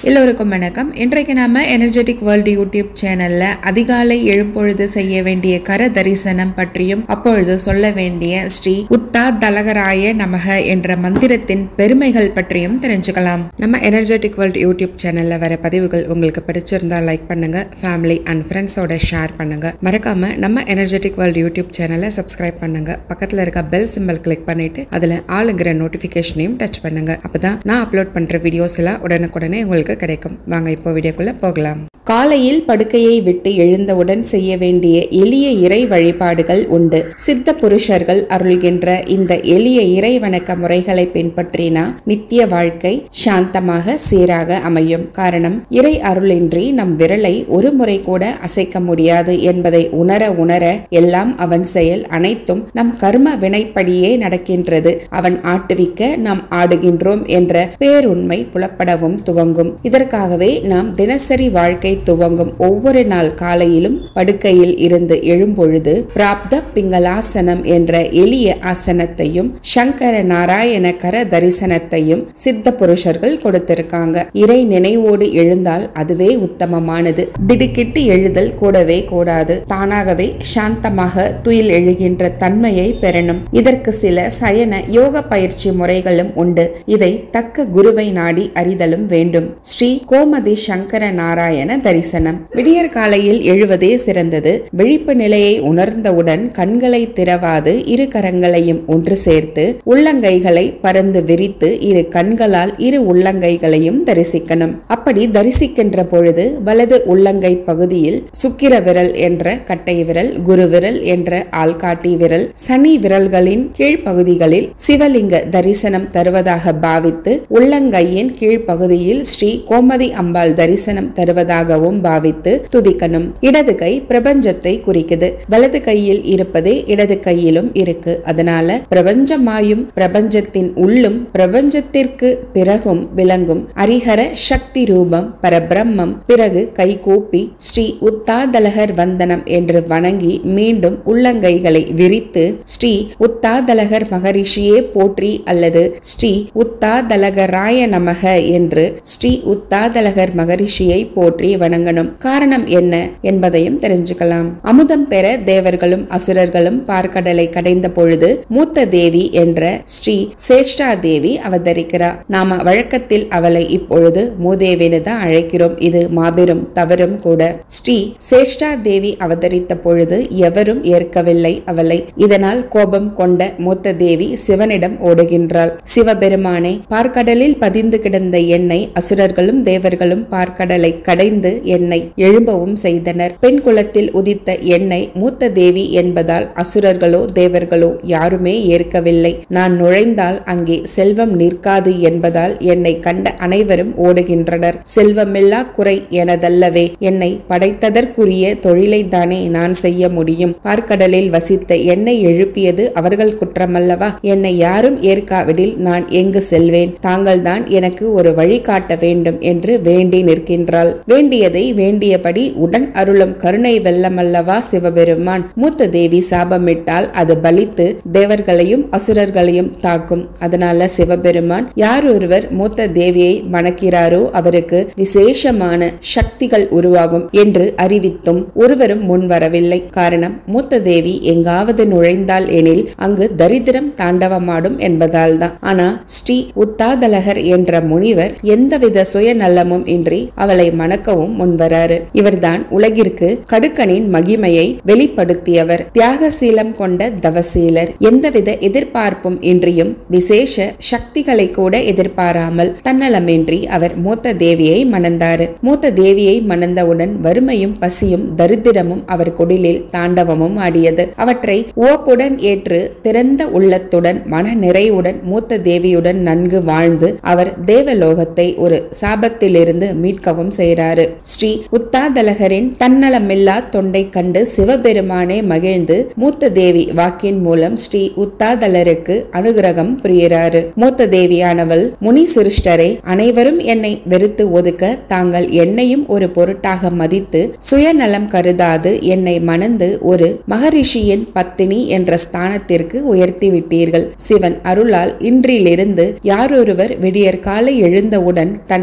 எல்லோருக்கும் வணக்கம் இன்றைக்கு நாம எனர்ஜெட்டிக் வேர்ல்டு யூடியூப் சேனல்ல அதிகாலை எழும்பொழுது செய்ய வேண்டிய கர தரிசனம் பற்றியும் அப்பொழுது சொல்ல வேண்டிய ஸ்ரீ உத்தா தலகராய நமக என்ற மந்திரத்தின் பெருமைகள் பற்றியும் தெரிஞ்சுக்கலாம் நம்ம எனர்ஜெட்டிக் வேர்ல்டு யூடியூப் சேனல்ல வர பதிவுகள் உங்களுக்கு பிடிச்சிருந்தா லைக் பண்ணுங்க ஃபேமிலி அண்ட் ஃப்ரெண்ட்ஸோட ஷேர் பண்ணுங்க மறக்காம நம்ம எனர்ஜெட்டிக் வேர்ல்டு யூடியூப் சேனலை சப்ஸ்கிரைப் பண்ணுங்க பக்கத்துல இருக்க பெல் சிம்பல் கிளிக் பண்ணிட்டு அதுல ஆளுங்கிற நோட்டிபிகேஷனையும் டச் பண்ணுங்க அப்பதான் நான் அப்லோட் பண்ற வீடியோஸ் எல்லாம் உடனுக்குடனே உங்களுக்கு கிடைக்கும் வாங்க இப்போ வீடியோக்குள்ள போகலாம் காலையில் படுக்கையை விட்டு எழுந்தவுடன் செய்ய வேண்டிய எளிய இறை வழிபாடுகள் உண்டு சித்த புருஷர்கள் அருள்கின்ற இந்த எளிய இறை வணக்க முறைகளை பின்பற்றினா நித்திய வாழ்க்கை சாந்தமாக சீராக அமையும் காரணம் இறை அருளின்றி நம் விரலை ஒரு முறை கூட அசைக்க முடியாது என்பதை உணர உணர எல்லாம் அவன் செயல் அனைத்தும் நம் கர்ம வினைப்படியே நடக்கின்றது அவன் ஆட்டுவிக்க நாம் ஆடுகின்றோம் என்ற பேருண்மை புலப்படவும் துவங்கும் இதற்காகவே நாம் தினசரி வாழ்க்கை துவங்கும் ஒவ்வொரு நாள் காலையிலும் படுக்கையில் இருந்து எழும்பொழுது பிராப்த பிங்களாசனம் என்ற எளிய ஆசனத்தையும் சங்கர நாராயண கர தரிசனத்தையும் சித்த புருஷர்கள் கொடுத்திருக்காங்க இறை நினைவோடு எழுந்தால் அதுவே உத்தமமானது திடுக்கிட்டு எழுதல் கூடவே கூடாது தானாகவே சாந்தமாக துயில் எழுகின்ற தன்மையை பெறணும் இதற்கு சில சயன யோக பயிற்சி முறைகளும் உண்டு இதை தக்க குருவை நாடி அறிதலும் வேண்டும் ஸ்ரீ கோமதி சங்கர நாராயண தரிசனம் விடியற் காலையில் எழுவதே சிறந்தது விழிப்பு நிலையை உணர்ந்தவுடன் கண்களை திறவாது இரு கரங்களையும் ஒன்று சேர்த்து உள்ளங்கைகளை பறந்து விரித்து இரு கண்களால் இரு உள்ளங்கைகளையும் தரிசிக்கணும் அப்படி தரிசிக்கின்ற பொழுது வலது உள்ளங்கை பகுதியில் சுக்கிர விரல் என்ற கட்டை விரல் குரு விரல் என்ற ஆள்காட்டி விரல் சனி விரல்களின் கீழ்ப்பகுதிகளில் சிவலிங்க தரிசனம் தருவதாக பாவித்து உள்ளங்கையின் கீழ்ப்பகுதியில் ஸ்ரீ கோமதி அம்பாள் தரிசனம் தருவதாகவும் பாவித்து துதிக்கணும் இடது கை பிரபஞ்சத்தை குறிக்குது வலது கையில் இருப்பதே இடது கையிலும் இருக்கு அதனால பிரபஞ்சமாயும் பிரபஞ்சத்தின் உள்ளும் பிரபஞ்சத்திற்கு பிறகும் விளங்கும் அரிஹர சக்தி ரூபம் பரபிரம்மம் பிறகு கைகூப்பி ஸ்ரீ உத்தாதலகர் வந்தனம் என்று வணங்கி மீண்டும் உள்ளங்கைகளை விரித்து ஸ்ரீ உத்தாதலகர் மகரிஷியே போற்றி அல்லது ஸ்ரீ உத்தாதலகராய நமக என்று ஸ்ரீ உத்தாதலகர் மகரிஷியை போற்றி வணங்கணும் காரணம் என்ன என்பதையும் தெரிஞ்சுக்கலாம் அமுதம் பெற தேவர்களும் அசுரர்களும் பார்க்கடலை கடைந்த பொழுது மூத்த தேவி என்ற ஸ்ரீ சேஷ்டா தேவி அவதரிக்கிறார் நாம வழக்கத்தில் அவளை இப்பொழுது மூதேவின்னு தான் அழைக்கிறோம் இது மாபெரும் தவறும் கூட ஸ்ரீ சேஷ்டா தேவி அவதரித்த பொழுது எவரும் ஏற்கவில்லை அவளை இதனால் கோபம் கொண்ட மூத்த தேவி சிவனிடம் ஓடுகின்றாள் சிவபெருமானே பார்க்கடலில் பதிந்து கிடந்த எண்ணெய் அசுரர்களும் தேவர்களும் பார்க்கடலை கடைந்து என்னை எழும்பவும் செய்தனர் பெண் குலத்தில் உதித்த எண்ணெய் மூத்த தேவி என்பதால் அசுரர்களோ தேவர்களோ யாருமே ஏற்கவில்லை நான் நுழைந்தால் அங்கே செல்வம் நிற்காது என்பதால் என்னை கண்ட அனைவரும் ஓடுகின்றனர் செல்வமில்லா குறை எனதல்லவே என்னை படைத்ததற்குரிய தொழிலை தானே நான் செய்ய முடியும் பார்க்கடலில் வசித்த என்னை எழுப்பியது அவர்கள் குற்றமல்லவா என்னை யாரும் ஏற்காவிடில் நான் எங்கு செல்வேன் தாங்கள்தான் எனக்கு ஒரு வழி காட்ட வேண்டும் என்று வேண்டி நிற்கின்றாள் வேண்டியதை வேண்டியபடி உடன் அருளும் கருணை வெல்லமல்லவா சிவபெருமான் மூத்த தேவி சாபமிட்டால் அது பலித்து தேவர்களையும் அசுரர்களையும் தாக்கும் அதனால சிவபெருமான் யார் ஒருவர் மூத்த தேவியை மணக்கிறாரோ அவருக்கு விசேஷமான சக்திகள் உருவாகும் என்று அறிவித்தும் ஒருவரும் முன் வரவில்லை காரணம் மூத்த தேவி எங்காவது நுழைந்தால் எனில் அங்கு தரித்திரம் தாண்டவமாடும் என்பதால் தான் ஆனா ஸ்ரீ உத்தாதலகர் என்ற முனிவர் எந்தவித சுயநலமும் இன்றி அவளை மணக்கவும் முன்வராரு இவர்தான் உலகிற்கு கடுக்கனின் மகிமையை வெளிப்படுத்தியவர் தியாகசீலம் கொண்ட தவசீலர் எந்தவித எதிர்பார்ப்பும் இன்றியும் விசேஷ சக்திகளை கூட எதிர்பாராமல் தன்னலமின்றி அவர் மூத்த தேவியை மணந்தாரு மூத்த தேவியை மணந்தவுடன் வறுமையும் பசியும் தரித்திரமும் அவர் குடிலில் தாண்டவமும் ஆடியது அவற்றை உவப்புடன் ஏற்று திறந்த உள்ளத்துடன் மன நிறைவுடன் மூத்த தேவியுடன் நன்கு வாழ்ந்து அவர் தேவலோகத்தை ஒரு சாபத்திலிருந்து மீட்கவும் செய்கிறாரு ஸ்ரீ உத்தாதலகரின் தன்னலமில்லா தொண்டை கண்டு சிவபெருமானே மகிழ்ந்து மூத்த தேவி வாக்கின் மூலம் ஸ்ரீ உத்தாதலருக்கு அனுகிரகம் புரிகிறாரு மூத்த தேவியானவள் முனி சிருஷ்டரை அனைவரும் என்னை வெறுத்து ஒதுக்க தாங்கள் என்னையும் ஒரு பொருட்டாக மதித்து சுயநலம் கருதாது என்னை மணந்து ஒரு மகரிஷியின் பத்தினி என்ற ஸ்தானத்திற்கு உயர்த்தி விட்டீர்கள் சிவன் அருளால் இன்றிலிருந்து யாரொருவர் விடியற் காலை எழுந்தவுடன் தன்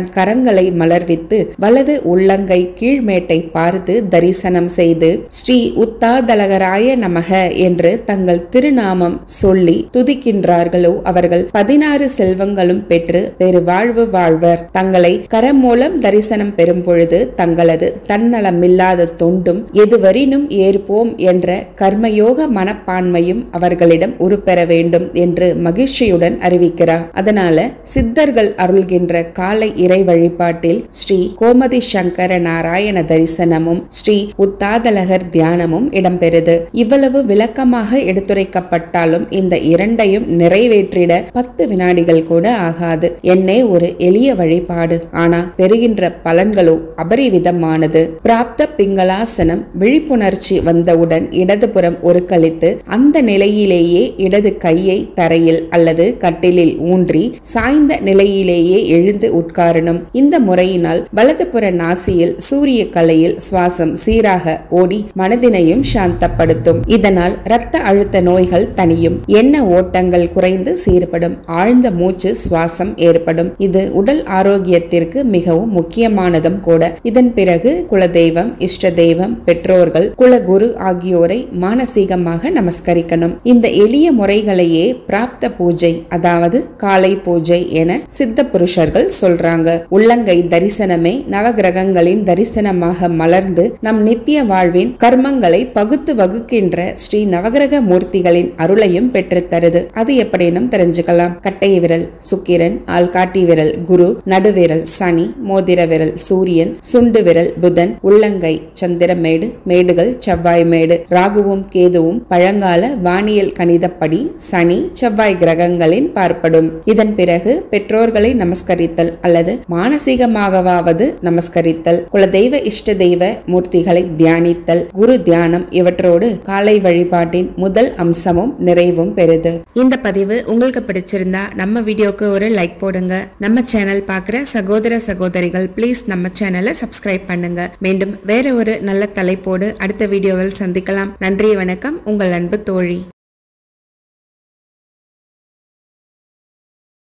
கரங்களை மலர்வித்து வலது உள்ளங்கை கீழ்மேட்டை பார்த்து தரிசனம் செய்து ஸ்ரீ உத்தாதலகராய நமக என்று தங்கள் திருநாமம் சொல்லி துதிக்கின்றார்களோ அவர்கள் பதினாறு செல்வங்களும் பெற்று பெருவாழ்வு வாழ்வர் தங்களை கரம் மூலம் தரிசனம் பெறும் பொழுது தங்களது தன்னலமில்லாத தொண்டும் எதுவரினும் ஏற்போம் என்ற கர்மயோக மனப்பான்மையும் அவர்களிடம் உருப்பெற வேண்டும் என்று மகிழ்ச்சியுடன் அறிவிக்கிறார் அதனால சித்தர்கள் அருள்கின்ற காலை இறை வழிபாட்டில் ஸ்ரீ கோமதி சங்கர நாராயண தரிசனமும் ஸ்ரீ உத்தாதலகர் தியானமும் இடம்பெறுது இவ்வளவு விளக்கமாக எடுத்துரைக்கப்பட்டாலும் இந்த இரண்டையும் நிறைவேற்றிட பத்து வினாடிகள் கூட ஆகாது என்னே ஒரு எளிய வழிபாடு ஆனா பெறுகின்ற பலன்களோ அபரிவிதமானது பிராப்த பிங்களாசனம் விழிப்புணர்ச்சி வந்தவுடன் இடதுபுறம் ஒரு கழித்து அந்த நிலையிலேயே இடது கையை தரையில் அல்லது கட்டிலில் ஊன்றி சாய்ந்த நிலையிலேயே எழுந்து உட்காரணும் இந்த முறையினால் வலதுபுற நாசியில் சூரிய கலையில் சுவாசம் சீராக ஓடி மனதினையும் சாந்தப்படுத்தும் இதனால் இரத்த அழுத்த நோய்கள் தணியும் எண்ண ஓட்டங்கள் குறைந்து சீர்படும் ஆழ்ந்த மூச்சு சுவாசம் ஏற்படும் இது உடல் ஆரோக்கியத்திற்கு மிகவும் முக்கியமானதும் கூட இதன் பிறகு குலதெய்வம் இஷ்ட தெய்வம் பெற்றோர்கள் குலகுரு ஆகியோரை மானசீகமாக நமஸ்கரிக்கணும் இந்த எளிய முறைகளையே பிராப்த பூஜை அதாவது காலை பூஜை என சித்த புருஷர்கள் சொல்றாங்க உள்ளங்கை தரிசனமே நவகிரகங்களின் தரிசனமாக மலர்ந்து நம் நித்திய வாழ்வின் கர்மங்களை பகுத்து வகுக்கின்ற ஸ்ரீ நவகிரக மூர்த்திகளின் அருளையும் பெற்றுத்தருது அது எப்படினும் தெரிஞ்சுக்கலாம் கட்டை விரல் சுக்கிரன் ஆள்காட்டி விரல் குரு நடுவிரல் சனி மோதிர விரல் சூரியன் சுண்டு விரல் புதன் உள்ளங்கை சந்திரமேடு மேடுகள் செவ்வாய் மேடு ராகுவும் கேதுவும் பழங்கால வானியல் கணிதப்படி சனி செவ்வாய் கிரகங்களின் பார்ப்படும் இதன் பிறகு பெற்றோர்களை நமஸ்கரித்தல் அல்லது மானசீகமாகவாவது நமஸ்கரித்தல் குலதெய்வ இஷ்ட தெய்வ மூர்த்திகளை தியானித்தல் குரு தியானம் இவற்றோடு காலை வழிபாட்டின் முதல் அம்சமும் நிறைவும் பெறுது இந்த பதிவு உங்களுக்கு பிடிச்சிருந்தா நம்ம வீடியோக்கு ஒரு லைக் போடுங்க நம்ம சேனல் பார்க்குற சகோதர சகோதரிகள் ப்ளீஸ் நம்ம சேனலை சப்ஸ்கிரைப் பண்ணுங்க மீண்டும் வேற ஒரு நல்ல தலைப்போடு அடுத்த வீடியோவில் சந்திக்கலாம் நன்றி வணக்கம் உங்கள் அன்பு தோழி